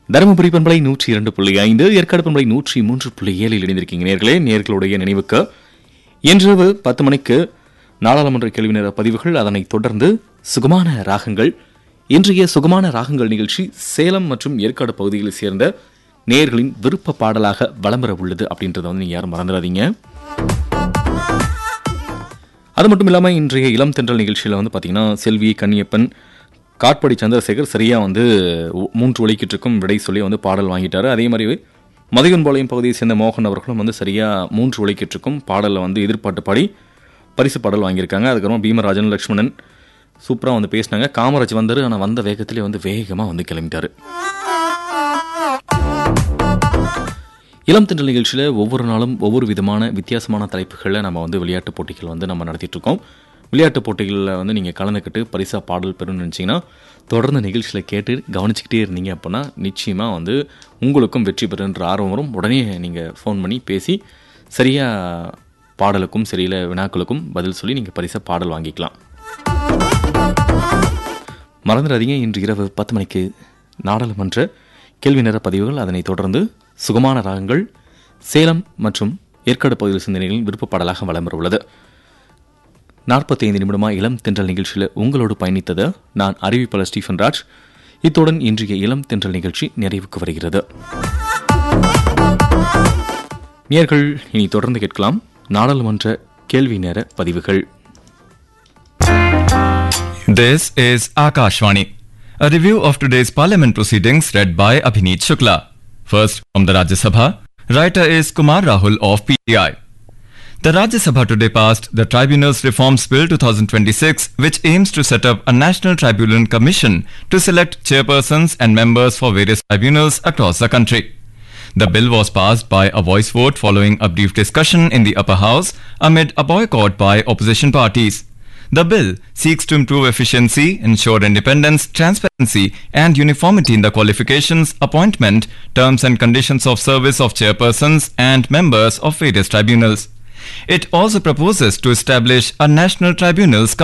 தருமபுரி பண்பலை நூற்றி இரண்டு புள்ளி ஐந்து ஏற்காடு பண்பலை நூற்றி மூன்று புள்ளி ஏழில் இணைந்திருக்கீங்க நேர்களே நேர்களுடைய நினைவுக்கு இன்றிரவு பத்து மணிக்கு நாடாளுமன்ற கேள்வி நேர பதிவுகள் அதனைத் தொடர்ந்து சுகமான ராகங்கள் இன்றைய சுகமான ராகங்கள் நிகழ்ச்சி சேலம் மற்றும் ஏற்காடு பகுதிகளை சேர்ந்த நேயர்களின் விருப்ப பாடலாக வலம் பெற உள்ளது அப்படின்றத வந்து நீங்க யாரும் மறந்துடாதீங்க அது மட்டும் இல்லாமல் இன்றைய இளம் தென்றல் நிகழ்ச்சியில் வந்து பார்த்தீங்கன்னா செல்வி கன்னியப்பன் காட்படி சந்திரசேகர் சரியாக வந்து ஒ- மூன்று ஒலிக்கிட்டுருக்கும் விடை சொல்லி வந்து பாடல் வாங்கிட்டாரு அதே மாதிரி மதியன்பாளையம் பகுதியை சேர்ந்த மோகன் அவர்களும் வந்து சரியாக மூன்று ஒலிக்கிட்டுருக்கும் பாடலில் வந்து எதிர்பாட்டு பாடி பரிசு பாடல் வாங்கியிருக்காங்க அதுக்கப்புறம் பீமராஜன் லக்ஷ்மணன் சூப்பராக வந்து பேசினாங்க காமராஜ் வந்தார் ஆனால் வந்த வேகத்திலே வந்து வேகமாக வந்து கிளம்பிட்டாரு இளம் தென்றல் நிகழ்ச்சியில் ஒவ்வொரு நாளும் ஒவ்வொரு விதமான வித்தியாசமான தலைப்புகளில் நம்ம வந்து விளையாட்டு போட்டிகள் வந்து நம்ம நடத்திட்டு இருக்கோம் விளையாட்டு போட்டிகளில் வந்து நீங்கள் கலந்துக்கிட்டு பரிசா பாடல் பெறணும்னு நினச்சிங்கன்னா தொடர்ந்து நிகழ்ச்சியில் கேட்டு கவனிச்சுக்கிட்டே இருந்தீங்க அப்படின்னா நிச்சயமாக வந்து உங்களுக்கும் வெற்றி பெறுன்ற ஆர்வம் வரும் உடனே நீங்கள் ஃபோன் பண்ணி பேசி சரியாக பாடலுக்கும் சரியில்ல வினாக்களுக்கும் பதில் சொல்லி நீங்கள் பரிசா பாடல் வாங்கிக்கலாம் மறந்துடாதீங்க இன்று இரவு பத்து மணிக்கு நாடாளுமன்ற கேள்வி நேர பதிவுகள் அதனைத் தொடர்ந்து சுகமான ராகங்கள் சேலம் மற்றும் ஏற்காடு பகுதியில் சிந்தனைகளின் விருப்ப பாடலாக வலம் வர உள்ளது நாற்பத்தி ஐந்து நிமிடமாக இளம் தென்றல் நிகழ்ச்சியில் உங்களோடு பயணித்தது நான் அறிவிப்பாளர் ஸ்டீஃபன் ராஜ் இத்துடன் இன்றைய இளம் தென்றல் நிகழ்ச்சி நிறைவுக்கு வருகிறது நேர்கள் இனி தொடர்ந்து கேட்கலாம் நாடாளுமன்ற கேள்வி நேர பதிவுகள் This is Akashvani. A review of today's parliament proceedings read by Abhineet Shukla. First, from the Rajya Sabha, writer is Kumar Rahul of PTI. The Rajya Sabha today passed the Tribunals Reforms Bill 2026, which aims to set up a National Tribunal Commission to select chairpersons and members for various tribunals across the country. The bill was passed by a voice vote following a brief discussion in the upper house amid a boycott by opposition parties. The bill seeks to improve efficiency, ensure independence, transparency, and uniformity in the qualifications, appointment, terms, and conditions of service of chairpersons and members of various tribunals. It also proposes to establish a national tribunals